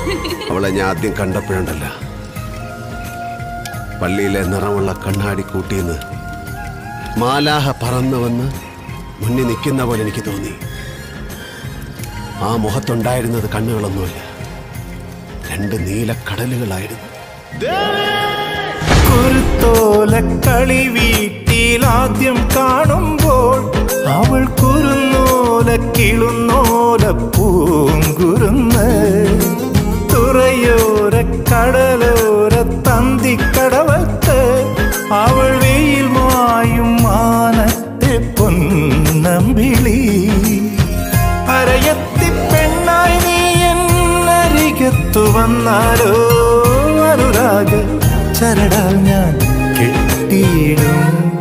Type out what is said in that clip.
അവളെ ഞാൻ ആദ്യം കണ്ടപ്പോഴുണ്ടല്ല പള്ളിയിലെ നിറമുള്ള കണ്ണാടി കൂട്ടിന്ന് മാലാഹ പറന്നു വന്ന് മുന്നിൽ നിൽക്കുന്ന പോലെ എനിക്ക് തോന്നി ആ മുഖത്തുണ്ടായിരുന്നത് കണ്ണുകളൊന്നുമില്ല രണ്ട് നീലക്കടലുകളായിരുന്നു കുരുത്തോലക്കളി വീട്ടിൽ ആദ്യം കാണുമ്പോൾ അവൾ കുറുന്നോല കിളുന്നോല പൂങ്കുരുന്ന് തുറയോര കടലോര തന്തിക്കടവത്ത് അവൾ വെയിൽ മായും മാനത്തെ പൊന്നമ്പിളി അരയത്തി പെണ്ണായി നീ എന്നരികത്തു വന്നാലോ അനുരാഗ ചരടാൽ ഞാൻ കെട്ടിയിടും